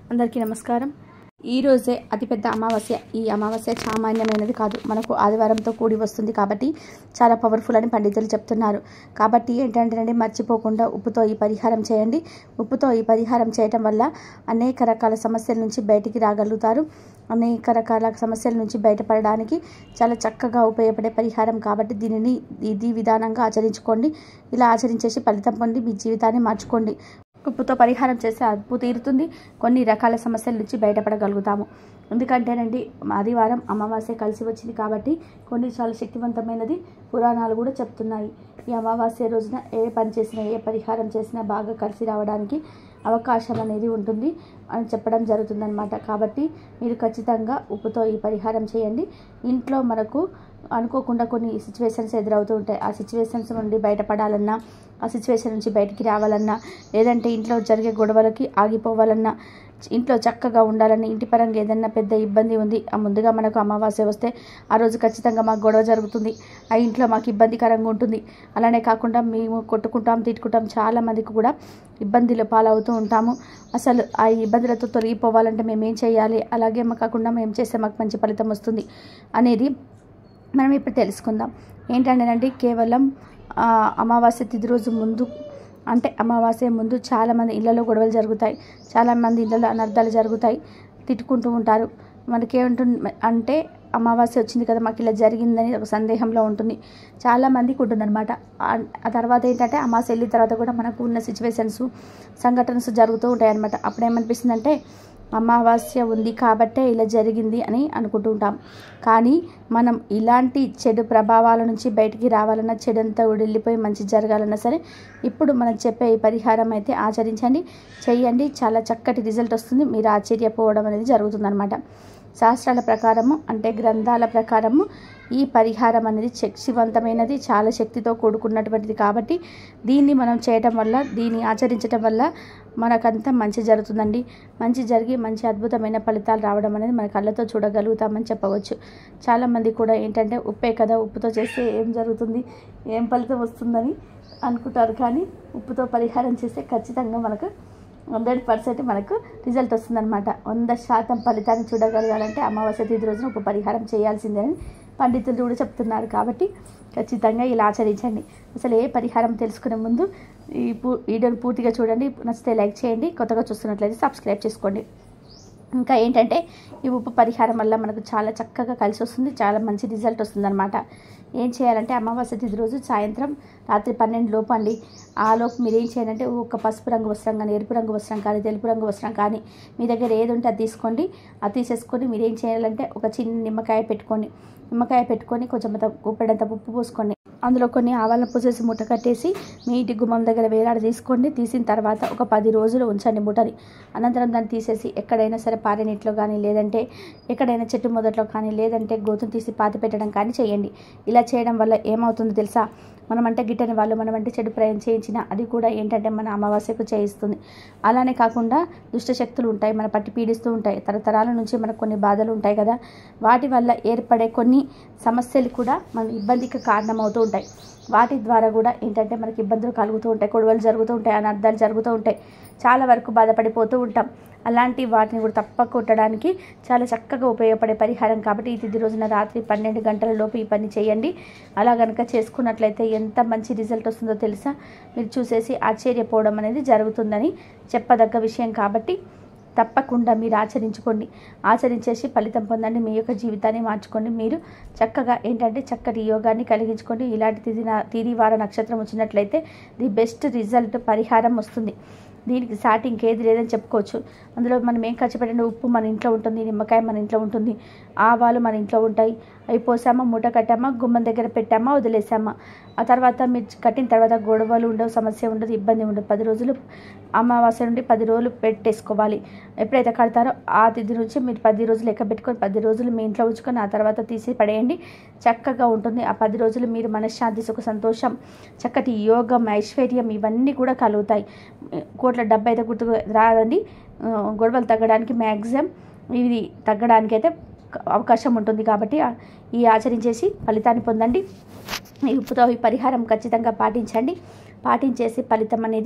అందరికీ నమస్కారం ఈ రోజే అతిపెద్ద అమావాస్య ఈ అమావాస్య సామాన్యమైనది కాదు మనకు ఆదివారంతో కూడి వస్తుంది కాబట్టి చాలా పవర్ఫుల్ అని పండితులు చెప్తున్నారు కాబట్టి ఏంటంటేనండి మర్చిపోకుండా ఉప్పుతో ఈ పరిహారం చేయండి ఉప్పుతో ఈ పరిహారం చేయటం వల్ల అనేక రకాల సమస్యల నుంచి బయటికి రాగలుగుతారు అనేక రకాల సమస్యల నుంచి బయటపడడానికి చాలా చక్కగా ఉపయోగపడే పరిహారం కాబట్టి దీనిని ఇది విధానంగా ఆచరించుకోండి ఇలా ఆచరించేసి ఫలితం పొంది మీ జీవితాన్ని మార్చుకోండి ఉప్పుతో పరిహారం చేస్తే అదుపు తీరుతుంది కొన్ని రకాల సమస్యల నుంచి బయటపడగలుగుతాము ఎందుకంటేనండి ఆదివారం అమావాస్య కలిసి వచ్చింది కాబట్టి కొన్ని చాలా శక్తివంతమైనది పురాణాలు కూడా చెప్తున్నాయి ఈ అమావాస్య రోజున ఏ పని చేసినా ఏ పరిహారం చేసినా బాగా కలిసి రావడానికి అవకాశం అనేది ఉంటుంది అని చెప్పడం జరుగుతుందన్నమాట కాబట్టి మీరు ఖచ్చితంగా ఉప్పుతో ఈ పరిహారం చేయండి ఇంట్లో మనకు అనుకోకుండా కొన్ని సిచ్యువేషన్స్ ఎదురవుతూ ఉంటాయి ఆ సిచ్యువేషన్స్ నుండి బయటపడాలన్నా ఆ సిచ్యువేషన్ నుంచి బయటికి రావాలన్నా లేదంటే ఇంట్లో జరిగే గొడవలకి ఆగిపోవాలన్నా ఇంట్లో చక్కగా ఉండాలని ఇంటి పరంగా ఏదైనా పెద్ద ఇబ్బంది ఉంది ఆ ముందుగా మనకు అమావాస్య వస్తే ఆ రోజు ఖచ్చితంగా మాకు గొడవ జరుగుతుంది ఆ ఇంట్లో మాకు ఇబ్బందికరంగా ఉంటుంది అలానే కాకుండా మేము కొట్టుకుంటాం తిట్టుకుంటాం చాలా మందికి కూడా ఇబ్బందులు పాలవుతూ ఉంటాము అసలు ఆ ఇబ్బందులతో తొలగిపోవాలంటే మేము ఏం చేయాలి అలాగే మాకు కాకుండా మేము చేస్తే మాకు మంచి ఫలితం వస్తుంది అనేది మనం ఇప్పుడు తెలుసుకుందాం ఏంటంటేనండి కేవలం ఆ, అమావాస్య తిథి రోజు ముందు అంటే అమావాస్య ముందు చాలామంది ఇళ్ళలో గొడవలు జరుగుతాయి చాలామంది ఇళ్ళలో అనర్థాలు జరుగుతాయి తిట్టుకుంటూ ఉంటారు మనకి ఏముంటుంది అంటే అమావాస్య వచ్చింది కదా మాకు ఇలా జరిగిందని ఒక సందేహంలో ఉంటుంది చాలా మందికి ఉంటుందన్నమాట ఆ- ఆ తర్వాత ఏంటంటే అమావాస్య వెళ్ళిన తర్వాత కూడా మనకు ఉన్న సిచ్యువేషన్స్ సంఘటనస్ జరుగుతూ ఉంటాయి అనమాట అప్పుడు ఏమనిపిస్తుందంటే అమావాస్య ఉంది కాబట్టే ఇలా జరిగింది అని అనుకుంటూ ఉంటాం కానీ మనం ఇలాంటి చెడు ప్రభావాల నుంచి బయటికి రావాలన్నా చెడంతా వెళ్ళిపోయి మంచి జరగాలన్నా సరే ఇప్పుడు మనం చెప్పే ఈ పరిహారం అయితే ఆచరించండి చేయండి చాలా చక్కటి రిజల్ట్ వస్తుంది మీరు ఆశ్చర్యపోవడం అనేది జరుగుతుందన్నమాట శాస్త్రాల ప్రకారము అంటే గ్రంథాల ప్రకారము ఈ పరిహారం అనేది శక్తివంతమైనది చాలా శక్తితో కూడుకున్నటువంటిది కాబట్టి దీన్ని మనం చేయటం వల్ల దీన్ని ఆచరించటం వల్ల మనకంతా మంచి జరుగుతుందండి మంచి జరిగి మంచి అద్భుతమైన ఫలితాలు రావడం అనేది మన కళ్ళతో చూడగలుగుతామని చెప్పవచ్చు చాలామంది కూడా ఏంటంటే ఉప్పే కదా ఉప్పుతో చేస్తే ఏం జరుగుతుంది ఏం ఫలితం వస్తుందని అనుకుంటారు కానీ ఉప్పుతో పరిహారం చేస్తే ఖచ్చితంగా మనకు హండ్రెడ్ పర్సెంట్ మనకు రిజల్ట్ వస్తుందన్నమాట వంద శాతం ఫలితాన్ని చూడగలగాలంటే అమావాస్య తిథి రోజున ఒక పరిహారం చేయాల్సిందేనని పండితులు కూడా చెప్తున్నారు కాబట్టి ఖచ్చితంగా ఇలా ఆచరించండి అసలు ఏ పరిహారం తెలుసుకునే ముందు ఈ పూ వీడియోని పూర్తిగా చూడండి నచ్చితే లైక్ చేయండి కొత్తగా చూస్తున్నట్లయితే సబ్స్క్రైబ్ చేసుకోండి ఇంకా ఏంటంటే ఈ ఉప్పు పరిహారం వల్ల మనకు చాలా చక్కగా కలిసి వస్తుంది చాలా మంచి రిజల్ట్ వస్తుందన్నమాట ఏం చేయాలంటే అమావాస్య తిథి రోజు సాయంత్రం రాత్రి పన్నెండు లోపు అండి ఆ లోపు మీరు ఏం చేయాలంటే ఒక పసుపు రంగు వస్త్రం కానీ ఎరుపు రంగు వస్త్రం కానీ తెలుపు రంగు వస్త్రం కానీ మీ దగ్గర ఏది ఉంటే అది తీసుకోండి అది తీసేసుకొని మీరు ఏం చేయాలంటే ఒక చిన్న నిమ్మకాయ పెట్టుకోండి నిమ్మకాయ పెట్టుకొని కొంచెం అంత గుప్పెడంత ఉప్పు పోసుకోండి అందులో కొన్ని ఆవాలను పూసేసి మూట కట్టేసి మీ ఇంటి గుమ్మం దగ్గర వేలాడ తీసుకోండి తీసిన తర్వాత ఒక పది రోజులు ఉంచండి మూటని అనంతరం దాన్ని తీసేసి ఎక్కడైనా సరే పారే నీటిలో కానీ లేదంటే ఎక్కడైనా చెట్టు మొదట్లో కానీ లేదంటే గోతులు తీసి పాతి పెట్టడం కానీ చేయండి ఇలా చేయడం వల్ల ఏమవుతుందో తెలుసా మనం అంటే గిట్టని వాళ్ళు మనం అంటే చెడు ప్రయాణం చేయించిన అది కూడా ఏంటంటే మన అమావాస్యకు చేయిస్తుంది అలానే కాకుండా దుష్ట శక్తులు ఉంటాయి మన పట్టి పీడిస్తూ ఉంటాయి తరతరాల నుంచి మనకు కొన్ని బాధలు ఉంటాయి కదా వాటి వల్ల ఏర్పడే కొన్ని సమస్యలు కూడా మన ఇబ్బందికి కారణమవుతూ ఉంటాయి వాటి ద్వారా కూడా ఏంటంటే మనకి ఇబ్బందులు కలుగుతూ ఉంటాయి గొడవలు జరుగుతూ ఉంటాయి అనర్థాలు జరుగుతూ ఉంటాయి చాలా వరకు బాధపడిపోతూ ఉంటాం అలాంటి వాటిని కూడా తప్ప కొట్టడానికి చాలా చక్కగా ఉపయోగపడే పరిహారం కాబట్టి ఈ తిది రోజున రాత్రి పన్నెండు గంటల లోపు ఈ పని చేయండి అలా కనుక చేసుకున్నట్లయితే ఎంత మంచి రిజల్ట్ వస్తుందో తెలుసా మీరు చూసేసి ఆశ్చర్యపోవడం అనేది జరుగుతుందని చెప్పదగ్గ విషయం కాబట్టి తప్పకుండా మీరు ఆచరించుకోండి ఆచరించేసి ఫలితం పొందండి మీ యొక్క జీవితాన్ని మార్చుకోండి మీరు చక్కగా ఏంటంటే చక్కటి యోగాన్ని కలిగించుకోండి ఇలాంటి తిది నా- తిది వార నక్షత్రం వచ్చినట్లయితే ది బెస్ట్ రిజల్ట్ పరిహారం వస్తుంది దీనికి సాటి ఇంకేది లేదని చెప్పుకోవచ్చు అందులో మనం ఏం ఖర్చు పెట్టండి ఉప్పు మన ఇంట్లో ఉంటుంది నిమ్మకాయ మన ఇంట్లో ఉంటుంది ఆవాలు మన ఇంట్లో ఉంటాయి అవి పోసామా మూట కట్టామా గుమ్మం దగ్గర పెట్టామా వదిలేసామా ఆ తర్వాత మీరు కట్టిన తర్వాత గొడవలు ఉండవు సమస్య ఉండదు ఇబ్బంది ఉండదు పది రోజులు అమావాస్య నుండి పది రోజులు పెట్టేసుకోవాలి ఎప్పుడైతే కడతారో ఆ తిథి నుంచి మీరు పది రోజులు లెక్క పెట్టుకొని పది రోజులు మీ ఇంట్లో ఉంచుకొని ఆ తర్వాత తీసి పడేయండి చక్కగా ఉంటుంది ఆ పది రోజులు మీరు మనశ్శాంతి సుఖ సంతోషం చక్కటి యోగం ఐశ్వర్యం ఇవన్నీ కూడా కలుగుతాయి కోట్ల డబ్బు అయితే గుర్తు రాదండి ఆ, గొడవలు తగ్గడానికి మ్యాక్సిమం ఇది తగ్గడానికి అయితే అవకాశం ఉంటుంది కాబట్టి ఆ- ఈ ఆచరించేసి ఫలితాన్ని పొందండి ఈ ఉప్పుతో ఈ పరిహారం ఖచ్చితంగా పాటించండి పాటించేసి ఫలితం అనేది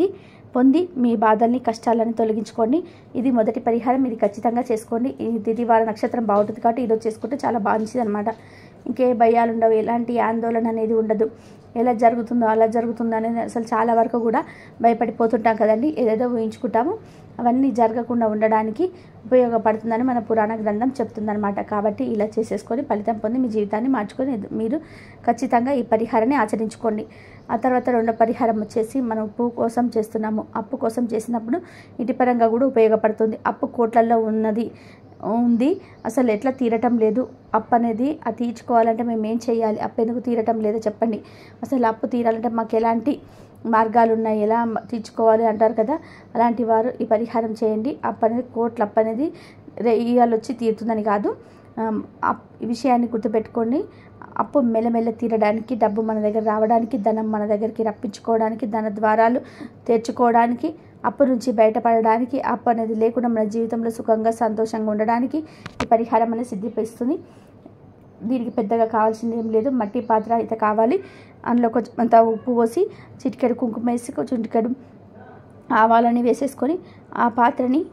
పొంది మీ బాధల్ని కష్టాలని తొలగించుకోండి ఇది మొదటి పరిహారం ఇది ఖచ్చితంగా చేసుకోండి ఈ తిదివార నక్షత్రం బాగుంటుంది కాబట్టి ఈరోజు చేసుకుంటే చాలా మంచిది అనమాట ఇంకే భయాలు ఉండవు ఎలాంటి ఆందోళన అనేది ఉండదు ఎలా జరుగుతుందో అలా జరుగుతుందో అనేది అసలు చాలా వరకు కూడా భయపడిపోతుంటాం కదండి ఏదేదో ఊహించుకుంటాము అవన్నీ జరగకుండా ఉండడానికి ఉపయోగపడుతుందని మన పురాణ గ్రంథం చెప్తుందనమాట కాబట్టి ఇలా చేసేసుకొని ఫలితం పొంది మీ జీవితాన్ని మార్చుకొని మీరు ఖచ్చితంగా ఈ పరిహారాన్ని ఆచరించుకోండి ఆ తర్వాత రెండో పరిహారం వచ్చేసి మనం ఉప్పు కోసం చేస్తున్నాము అప్పు కోసం చేసినప్పుడు ఇంటి పరంగా కూడా ఉపయోగపడుతుంది అప్పు కోట్లల్లో ఉన్నది ఉంది అసలు ఎట్లా తీరటం లేదు అప్పు అనేది అది తీర్చుకోవాలంటే మేము ఏం చేయాలి అప్పు ఎందుకు తీరటం లేదో చెప్పండి అసలు అప్పు తీరాలంటే మాకు ఎలాంటి మార్గాలు ఉన్నాయి ఎలా తీర్చుకోవాలి అంటారు కదా అలాంటి వారు ఈ పరిహారం చేయండి అప్పు అనేది కోట్ల అప్పు అనేది ఇవాళ వచ్చి తీరుతుందని కాదు అప్ ఈ విషయాన్ని గుర్తుపెట్టుకోండి అప్పు మెల్లమెల్ల తీరడానికి డబ్బు మన దగ్గర రావడానికి ధనం మన దగ్గరికి రప్పించుకోవడానికి ధన ద్వారాలు తెరుచుకోవడానికి అప్పు నుంచి బయటపడడానికి అప్పు అనేది లేకుండా మన జీవితంలో సుఖంగా సంతోషంగా ఉండడానికి ఈ పరిహారం అనేది సిద్ధిపిస్తుంది దీనికి పెద్దగా కావాల్సింది ఏం లేదు మట్టి పాత్ర అయితే కావాలి అందులో కొంచెం అంత ఉప్పు పోసి చిటికెడు కుంకుమ వేసి చిటికెడు ఆవాలని వేసేసుకొని ఆ పాత్రని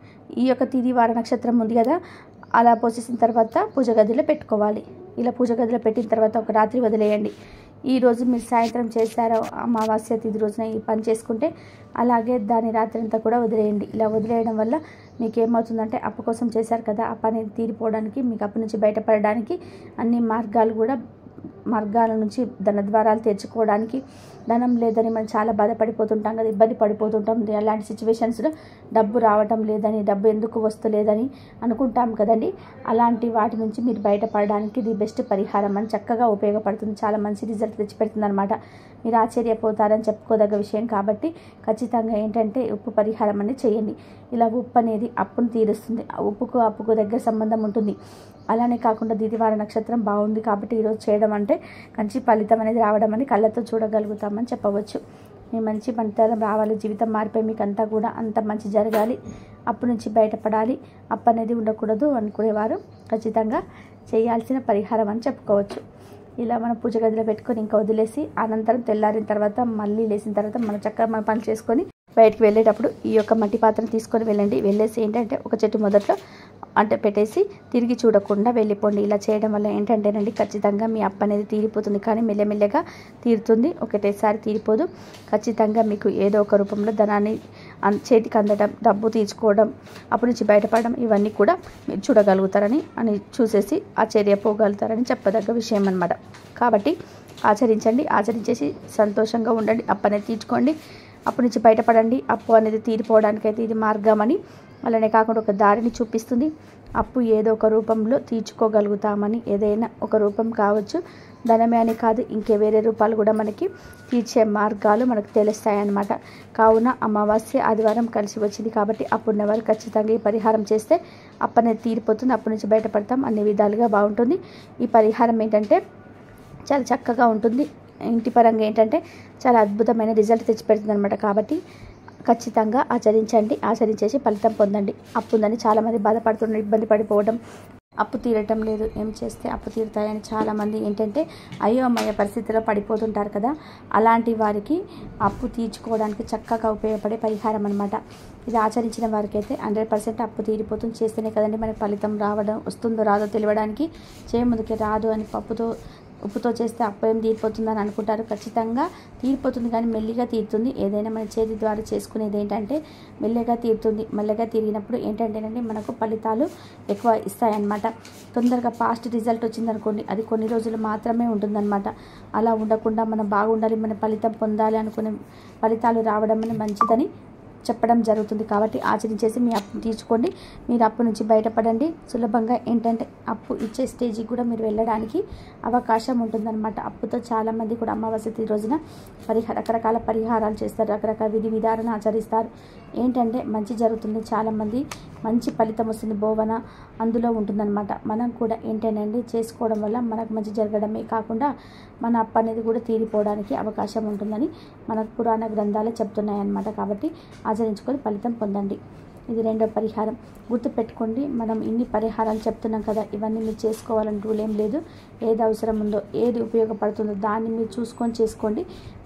ఈ యొక్క తిది వార నక్షత్రం ఉంది కదా అలా పోసేసిన తర్వాత పూజ గదిలో పెట్టుకోవాలి ఇలా పూజ గదిలో పెట్టిన తర్వాత ఒక రాత్రి వదిలేయండి ఈ రోజు మీరు సాయంత్రం చేశారో అమావాస్య తిది రోజున ఈ పని చేసుకుంటే అలాగే దాని రాత్రి అంతా కూడా వదిలేయండి ఇలా వదిలేయడం వల్ల మీకు ఏమవుతుందంటే అప్పు కోసం చేశారు కదా ఆ పని తీరిపోవడానికి మీకు అప్పు నుంచి బయటపడడానికి అన్ని మార్గాలు కూడా మార్గాల నుంచి ధన ద్వారాలు తెరుచుకోవడానికి ధనం లేదని మనం చాలా బాధపడిపోతుంటాం కదా ఇబ్బంది పడిపోతుంటాం అలాంటి సిచ్యువేషన్స్లో డబ్బు రావటం లేదని డబ్బు ఎందుకు వస్తలేదని అనుకుంటాం కదండి అలాంటి వాటి నుంచి మీరు బయటపడడానికి ఇది బెస్ట్ పరిహారం అని చక్కగా ఉపయోగపడుతుంది చాలా మంచి రిజల్ట్ తెచ్చిపెడుతుంది అనమాట మీరు ఆశ్చర్యపోతారని చెప్పుకోదగ్గ విషయం కాబట్టి ఖచ్చితంగా ఏంటంటే ఉప్పు పరిహారం అనేది చేయండి ఇలా ఉప్పు అనేది అప్పును తీరుస్తుంది ఆ ఉప్పుకు అప్పుకు దగ్గర సంబంధం ఉంటుంది అలానే కాకుండా దిదివార నక్షత్రం బాగుంది కాబట్టి ఈరోజు చేయడం అంటే మంచి ఫలితం అనేది రావడం అని కళ్ళతో చూడగలుగుతామని చెప్పవచ్చు మీ మంచి ఫలితం రావాలి జీవితం మారిపోయి మీకు అంతా కూడా అంత మంచి జరగాలి అప్పు నుంచి బయటపడాలి అప్పు అనేది ఉండకూడదు అనుకునేవారు ఖచ్చితంగా చేయాల్సిన పరిహారం అని చెప్పుకోవచ్చు ఇలా మనం పూజ గదిలో పెట్టుకొని ఇంకా వదిలేసి అనంతరం తెల్లారిన తర్వాత మళ్ళీ లేచిన తర్వాత మనం చక్కగా మన పని చేసుకొని బయటికి వెళ్ళేటప్పుడు ఈ యొక్క మట్టి పాత్రను తీసుకొని వెళ్ళండి వెళ్ళేసి ఏంటంటే ఒక చెట్టు మొదట్లో అంటే పెట్టేసి తిరిగి చూడకుండా వెళ్ళిపోండి ఇలా చేయడం వల్ల ఏంటంటేనండి ఖచ్చితంగా మీ అప్పు అనేది తీరిపోతుంది కానీ మెల్లమెల్లగా తీరుతుంది ఒకటేసారి తీరిపోదు ఖచ్చితంగా మీకు ఏదో ఒక రూపంలో ధనాన్ని అన్- చేతికి అందడం డబ్బు తీర్చుకోవడం అప్పటి నుంచి బయటపడడం ఇవన్నీ కూడా మీరు చూడగలుగుతారని అని చూసేసి ఆశ్చర్యపోగలుగుతారని చెప్పదగ్గ విషయం అన్నమాట కాబట్టి ఆచరించండి ఆచరించేసి సంతోషంగా ఉండండి అప్పు అనేది తీర్చుకోండి అప్పు నుంచి బయటపడండి అప్పు అనేది తీరిపోవడానికైతే ఇది మార్గం అని అలానే కాకుండా ఒక దారిని చూపిస్తుంది అప్పు ఏదో ఒక రూపంలో తీర్చుకోగలుగుతామని ఏదైనా ఒక రూపం కావచ్చు ధనమే అని కాదు ఇంకే వేరే రూపాలు కూడా మనకి తీర్చే మార్గాలు మనకు తెలుస్తాయి అన్నమాట కావున అమావాస్య ఆదివారం కలిసి వచ్చింది కాబట్టి అప్పుడున్నవారు ఖచ్చితంగా ఈ పరిహారం చేస్తే అప్పు అనేది తీరిపోతుంది అప్పు నుంచి బయటపడతాం అన్ని విధాలుగా బాగుంటుంది ఈ పరిహారం ఏంటంటే చాలా చక్కగా ఉంటుంది ఇంటి పరంగా ఏంటంటే చాలా అద్భుతమైన రిజల్ట్ తెచ్చిపెడుతుంది అనమాట కాబట్టి ఖచ్చితంగా ఆచరించండి ఆచరించేసి ఫలితం పొందండి అప్పు ఉందని చాలామంది బాధపడుతున్నారు ఇబ్బంది పడిపోవడం అప్పు తీరటం లేదు ఏం చేస్తే అప్పు తీరుతాయని చాలామంది ఏంటంటే అయోమయ పరిస్థితిలో పడిపోతుంటారు కదా అలాంటి వారికి అప్పు తీర్చుకోవడానికి చక్కగా ఉపయోగపడే పరిహారం అనమాట ఇది ఆచరించిన వారికి అయితే హండ్రెడ్ పర్సెంట్ అప్పు తీరిపోతుంది చేస్తేనే కదండి మనకి ఫలితం రావడం వస్తుందో రాదో తెలియడానికి చేయముందుకే రాదు అని పప్పుతో ఉప్పుతో చేస్తే అప్పు ఏం తీరిపోతుందని అనుకుంటారు ఖచ్చితంగా తీరిపోతుంది కానీ మెల్లిగా తీరుతుంది ఏదైనా మన చేతి ద్వారా చేసుకునేది ఏంటంటే మెల్లగా తీరుతుంది మెల్లగా తిరిగినప్పుడు ఏంటంటేనండి మనకు ఫలితాలు ఎక్కువ ఇస్తాయన్నమాట తొందరగా ఫాస్ట్ రిజల్ట్ వచ్చిందనుకోండి అది కొన్ని రోజులు మాత్రమే ఉంటుందన్నమాట అలా ఉండకుండా మనం బాగుండాలి మన ఫలితం పొందాలి అనుకునే ఫలితాలు రావడం అనేది మంచిదని చెప్పడం జరుగుతుంది కాబట్టి ఆచరించేసి మీ అప్పు తీర్చుకోండి మీరు అప్పు నుంచి బయటపడండి సులభంగా ఏంటంటే అప్పు ఇచ్చే స్టేజ్కి కూడా మీరు వెళ్ళడానికి అవకాశం ఉంటుందన్నమాట అప్పుతో చాలామంది కూడా అమావాస్య తిథి రోజున పరిహార రకరకాల పరిహారాలు చేస్తారు రకరకాల విధి విధానాలను ఆచరిస్తారు ఏంటంటే మంచి జరుగుతుంది చాలామంది మంచి ఫలితం వస్తుంది బోవన అందులో ఉంటుందన్నమాట మనం కూడా ఏంటంటే చేసుకోవడం వల్ల మనకు మంచి జరగడమే కాకుండా మన అప్పు అనేది కూడా తీరిపోవడానికి అవకాశం ఉంటుందని మన పురాణ గ్రంథాలే చెప్తున్నాయి అన్నమాట కాబట్టి ఆచరించుకొని ఫలితం పొందండి ఇది రెండో పరిహారం గుర్తుపెట్టుకోండి మనం ఇన్ని పరిహారాలు చెప్తున్నాం కదా ఇవన్నీ మీరు చేసుకోవాలని రూల్ ఏం లేదు ఏది అవసరం ఉందో ఏది ఉపయోగపడుతుందో దాన్ని మీరు చూసుకొని చేసుకోండి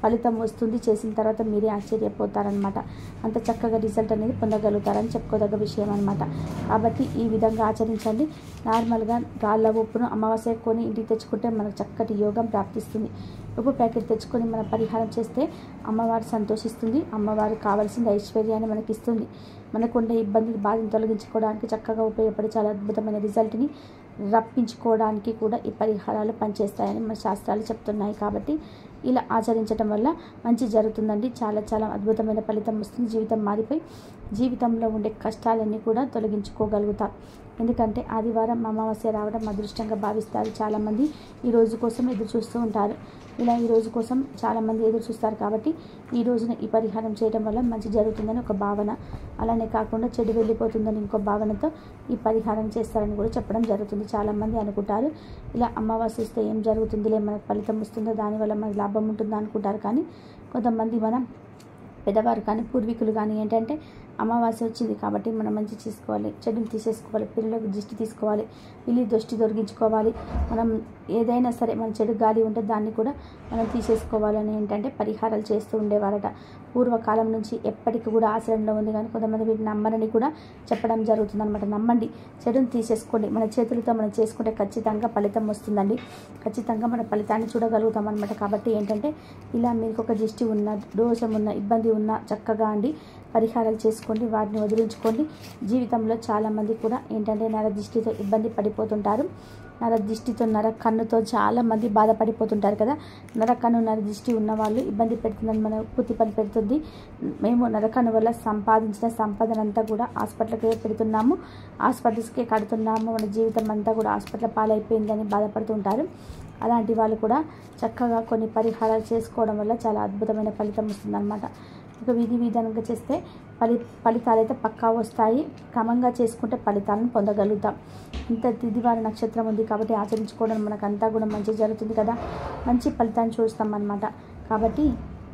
ఫలితం వస్తుంది చేసిన తర్వాత మీరే ఆశ్చర్యపోతారనమాట అంత చక్కగా రిజల్ట్ అనేది పొందగలుగుతారని చెప్పుకోదగ్గ విషయం అనమాట కాబట్టి ఈ విధంగా ఆచరించండి నార్మల్గా రాళ్ళ ఉప్పును అమావాస్య కొని ఇంటికి తెచ్చుకుంటే మనకు చక్కటి యోగం ప్రాప్తిస్తుంది ఉప్పు ప్యాకెట్ తెచ్చుకొని మనం పరిహారం చేస్తే అమ్మవారు సంతోషిస్తుంది అమ్మవారు కావాల్సిన ఐశ్వర్యాన్ని మనకి ఇస్తుంది మనకు ఉండే ఇబ్బంది బాధను తొలగించుకోవడానికి చక్కగా ఉపయోగపడే చాలా అద్భుతమైన రిజల్ట్ని రప్పించుకోవడానికి కూడా ఈ పరిహారాలు పనిచేస్తాయని మన శాస్త్రాలు చెప్తున్నాయి కాబట్టి ఇలా ఆచరించడం వల్ల మంచి జరుగుతుందండి చాలా చాలా అద్భుతమైన ఫలితం వస్తుంది జీవితం మారిపోయి జీవితంలో ఉండే కష్టాలన్నీ కూడా తొలగించుకోగలుగుతాం ఎందుకంటే ఆదివారం అమావాస్య రావడం అదృష్టంగా భావిస్తారు చాలామంది ఈ రోజు కోసం ఎదురు చూస్తూ ఉంటారు ఇలా ఈ రోజు కోసం చాలామంది ఎదురు చూస్తారు కాబట్టి ఈ రోజున ఈ పరిహారం చేయడం వల్ల మంచి జరుగుతుందని ఒక భావన అలానే కాకుండా చెడు వెళ్ళిపోతుందని ఇంకో భావనతో ఈ పరిహారం చేస్తారని కూడా చెప్పడం జరుగుతుంది చాలామంది అనుకుంటారు ఇలా అమావాస్య ఇస్తే ఏం జరుగుతుందిలే మనకు ఫలితం వస్తుందో దానివల్ల మనకు లాభం ఉంటుందో అనుకుంటారు కానీ కొంతమంది మనం పెద్దవారు కానీ పూర్వీకులు కానీ ఏంటంటే అమావాస్య వచ్చింది కాబట్టి మనం మంచి చేసుకోవాలి చెడుని తీసేసుకోవాలి పిల్లలకు దృష్టి తీసుకోవాలి పిల్లి దృష్టి తొలగించుకోవాలి మనం ఏదైనా సరే మన చెడు గాలి ఉంటే దాన్ని కూడా మనం తీసేసుకోవాలని ఏంటంటే పరిహారాలు చేస్తూ ఉండేవారట పూర్వకాలం నుంచి ఎప్పటికీ కూడా ఆచరణలో ఉంది కానీ కొంతమంది వీటిని నమ్మరని కూడా చెప్పడం జరుగుతుంది అనమాట నమ్మండి చెడుని తీసేసుకోండి మన చేతులతో మనం చేసుకుంటే ఖచ్చితంగా ఫలితం వస్తుందండి ఖచ్చితంగా మన ఫలితాన్ని చూడగలుగుతాం అనమాట కాబట్టి ఏంటంటే ఇలా మీకు ఒక దిష్టి ఉన్న దోషం ఉన్న ఇబ్బంది ఉన్న చక్కగా అండి పరిహారాలు చేసుకోండి వాటిని వదిలించుకోండి జీవితంలో చాలామంది కూడా ఏంటంటే నర దిష్టితో ఇబ్బంది పడిపోతుంటారు నర దిష్టితో నర కన్నుతో చాలామంది బాధపడిపోతుంటారు కదా నర కన్ను నర దిష్టి ఉన్న వాళ్ళు ఇబ్బంది పెడుతుందని మన కుతి పని పెడుతుంది మేము నరకన్ను వల్ల సంపాదించిన సంపదనంతా కూడా హాస్పిటల్కే పెడుతున్నాము హాస్పిటల్స్కే కడుతున్నాము మన జీవితం అంతా కూడా హాస్పిటల్ పాలైపోయిందని బాధపడుతుంటారు అలాంటి వాళ్ళు కూడా చక్కగా కొన్ని పరిహారాలు చేసుకోవడం వల్ల చాలా అద్భుతమైన ఫలితం వస్తుందన్నమాట ఒక విధి విధానంగా చేస్తే ఫలి ఫలితాలు అయితే పక్కా వస్తాయి క్రమంగా చేసుకుంటే ఫలితాలను పొందగలుగుతాం ఇంత తిదివార నక్షత్రం ఉంది కాబట్టి ఆచరించుకోవడం మనకంతా కూడా మంచి జరుగుతుంది కదా మంచి ఫలితాన్ని చూస్తాం అన్నమాట కాబట్టి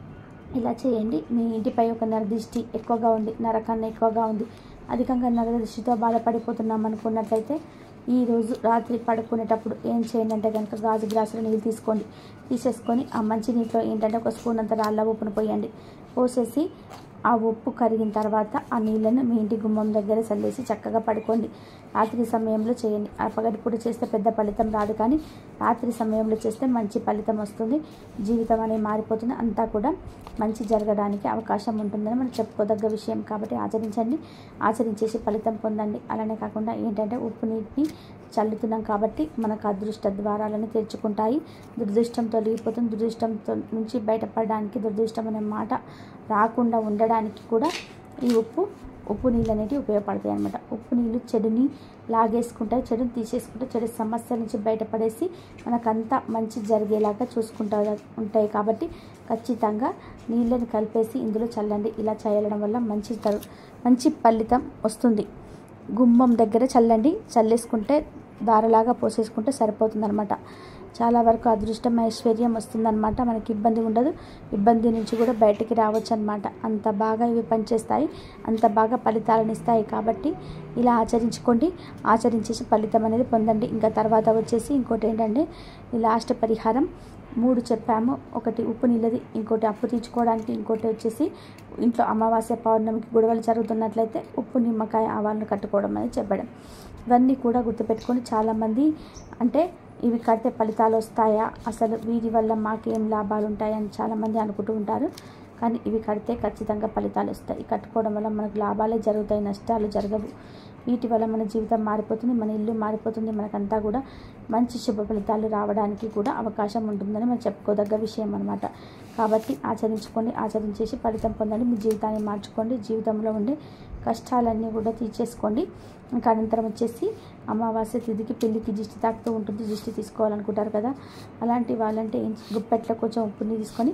ఇలా చేయండి మీ ఇంటిపై ఒక నరదిష్టి ఎక్కువగా ఉంది నరకన్న ఎక్కువగా ఉంది అధికంగా నరదృష్టితో బాధపడిపోతున్నాం అనుకున్నట్లయితే ఈ రోజు రాత్రి పడుకునేటప్పుడు ఏం చేయండి అంటే కనుక గాజు గ్లాసులో నీళ్ళు తీసుకోండి తీసేసుకొని ఆ మంచి నీటిలో ఏంటంటే ఒక స్పూన్ అంత రాళ్ళ ఉప్పును పోయండి పోసేసి ఆ ఉప్పు కరిగిన తర్వాత ఆ నీళ్ళను మీ ఇంటి గుమ్మం దగ్గర చల్లేసి చక్కగా పడుకోండి రాత్రి సమయంలో చేయండి ఆ పగటిపూట చేస్తే పెద్ద ఫలితం రాదు కానీ రాత్రి సమయంలో చేస్తే మంచి ఫలితం వస్తుంది జీవితం అనేది మారిపోతుంది అంతా కూడా మంచి జరగడానికి అవకాశం ఉంటుందని మనం చెప్పుకోదగ్గ విషయం కాబట్టి ఆచరించండి ఆచరించేసి ఫలితం పొందండి అలానే కాకుండా ఏంటంటే ఉప్పు నీటిని చల్లుతున్నాం కాబట్టి మనకు అదృష్ట ద్వారాలను తెరుచుకుంటాయి దురదృష్టం తొలగిపోతుంది దురదృష్టంతో నుంచి బయటపడడానికి దురదృష్టం అనే మాట రాకుండా ఉండడానికి కూడా ఈ ఉప్పు ఉప్పు నీళ్ళు అనేవి ఉపయోగపడతాయి అనమాట ఉప్పు నీళ్ళు చెడుని లాగేసుకుంటాయి చెడుని తీసేసుకుంటే చెడు సమస్యల నుంచి బయటపడేసి మనకంతా మంచి జరిగేలాగా చూసుకుంటా ఉంటాయి కాబట్టి ఖచ్చితంగా నీళ్ళని కలిపేసి ఇందులో చల్లండి ఇలా చేయడం వల్ల మంచి తరు మంచి ఫలితం వస్తుంది గుమ్మం దగ్గర చల్లండి చల్లేసుకుంటే దారలాగా పోసేసుకుంటే సరిపోతుందన్నమాట చాలా వరకు అదృష్టం ఐశ్వర్యం వస్తుందన్నమాట మనకి ఇబ్బంది ఉండదు ఇబ్బంది నుంచి కూడా బయటికి రావచ్చు అనమాట అంత బాగా ఇవి పనిచేస్తాయి అంత బాగా ఫలితాలను ఇస్తాయి కాబట్టి ఇలా ఆచరించుకోండి ఆచరించేసి ఫలితం అనేది పొందండి ఇంకా తర్వాత వచ్చేసి ఇంకోటి ఏంటంటే ఈ లాస్ట్ పరిహారం మూడు చెప్పాము ఒకటి ఉప్పు నీళ్ళది ఇంకోటి అప్పు తీర్చుకోవడానికి ఇంకోటి వచ్చేసి ఇంట్లో అమావాస్య పౌర్ణమికి గొడవలు జరుగుతున్నట్లయితే ఉప్పు నిమ్మకాయ ఆవాలను కట్టుకోవడం అనేది చెప్పడం ఇవన్నీ కూడా గుర్తుపెట్టుకొని చాలామంది అంటే ఇవి కడితే ఫలితాలు వస్తాయా అసలు వీటి వల్ల మాకేం లాభాలు ఉంటాయని చాలామంది అనుకుంటూ ఉంటారు కానీ ఇవి కడితే ఖచ్చితంగా ఫలితాలు వస్తాయి కట్టుకోవడం వల్ల మనకు లాభాలే జరుగుతాయి నష్టాలు జరగవు వీటి వల్ల మన జీవితం మారిపోతుంది మన ఇల్లు మారిపోతుంది మనకంతా కూడా మంచి శుభ ఫలితాలు రావడానికి కూడా అవకాశం ఉంటుందని మనం చెప్పుకోదగ్గ విషయం అనమాట కాబట్టి ఆచరించుకోండి ఆచరించేసి ఫలితం పొందండి మీ జీవితాన్ని మార్చుకోండి జీవితంలో ఉండే కష్టాలన్నీ కూడా తీర్చేసుకోండి ఇంకా అనంతరం వచ్చేసి అమావాస్య తిథికి పెళ్ళికి దిష్టి తాకుతూ ఉంటుంది దిష్టి తీసుకోవాలనుకుంటారు కదా అలాంటి వాళ్ళంటే ఏం గుప్పెట్లో కొంచెం ఉప్పుని తీసుకొని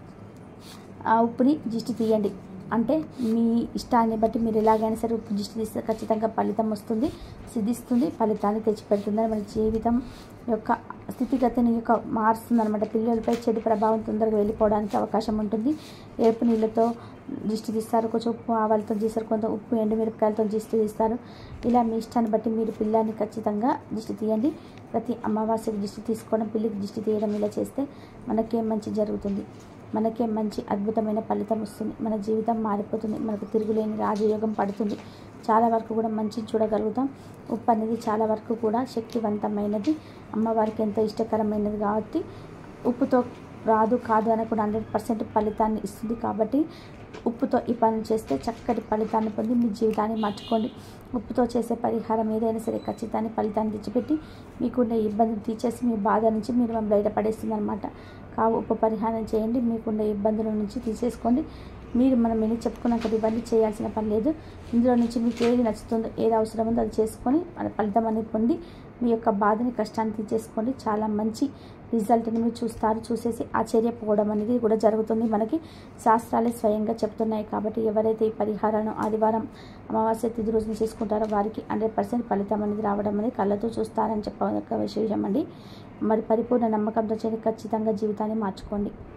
ఆ ఉప్పుని దిష్టి తీయండి అంటే మీ ఇష్టాన్ని బట్టి మీరు ఎలాగైనా సరే ఉప్పు దిష్టి తీస్తే ఖచ్చితంగా ఫలితం వస్తుంది సిద్ధిస్తుంది ఫలితాన్ని తెచ్చిపెడుతుందని మన జీవితం యొక్క స్థితిగతిని యొక్క మారుస్తుంది అనమాట పిల్లలపై చెడు ప్రభావం తొందరగా వెళ్ళిపోవడానికి అవకాశం ఉంటుంది ఏపు నీళ్ళతో దిష్టి తీస్తారు కొంచెం ఉప్పు ఆవాలతో తీస్తారు కొంత ఉప్పు ఎండుమిరపకాయలతో దిష్టి తీస్తారు ఇలా మీ ఇష్టాన్ని బట్టి మీరు పిల్లాన్ని ఖచ్చితంగా దిష్టి తీయండి ప్రతి అమావాస్యకి దిష్టి తీసుకోవడం పిల్లికి దిష్టి తీయడం ఇలా చేస్తే మనకేం మంచి జరుగుతుంది మనకే మంచి అద్భుతమైన ఫలితం వస్తుంది మన జీవితం మారిపోతుంది మనకు తిరుగులేని రాజయోగం పడుతుంది చాలా వరకు కూడా మంచి చూడగలుగుతాం ఉప్పు అనేది చాలా వరకు కూడా శక్తివంతమైనది అమ్మవారికి ఎంతో ఇష్టకరమైనది కాబట్టి ఉప్పుతో రాదు కాదు అనకుండా హండ్రెడ్ పర్సెంట్ ఫలితాన్ని ఇస్తుంది కాబట్టి ఉప్పుతో ఈ పని చేస్తే చక్కటి ఫలితాన్ని పొంది మీ జీవితాన్ని మార్చుకోండి ఉప్పుతో చేసే పరిహారం ఏదైనా సరే ఖచ్చితంగా ఫలితాన్ని తెచ్చిపెట్టి మీకున్న ఇబ్బందులు తీసేసి మీ బాధ నుంచి మీరు బయటపడేస్తుంది అనమాట కావు ఉప్పు పరిహారం చేయండి మీకున్న ఇబ్బందుల నుంచి తీసేసుకోండి మీరు మనం ఎన్ని చెప్పుకున్నాం కదా ఇవన్నీ చేయాల్సిన పని లేదు ఇందులో నుంచి మీకు ఏది నచ్చుతుందో ఏది అవసరం ఉందో అది చేసుకొని మన ఫలితం అనేది పొంది మీ యొక్క బాధని కష్టాన్ని తీసేసుకోండి చాలా మంచి రిజల్ట్ని మీరు చూస్తారు చూసేసి ఆశ్చర్యపోవడం అనేది కూడా జరుగుతుంది మనకి శాస్త్రాలే స్వయంగా చెప్తున్నాయి కాబట్టి ఎవరైతే ఈ పరిహారాన్ని ఆదివారం అమావాస్య తిథి రోజున చేసుకుంటారో వారికి హండ్రెడ్ పర్సెంట్ ఫలితం అనేది రావడం అనేది కళ్ళతో చూస్తారని చెప్పక విశేషం అండి మరి పరిపూర్ణ నమ్మకంతో చేయండి ఖచ్చితంగా జీవితాన్ని మార్చుకోండి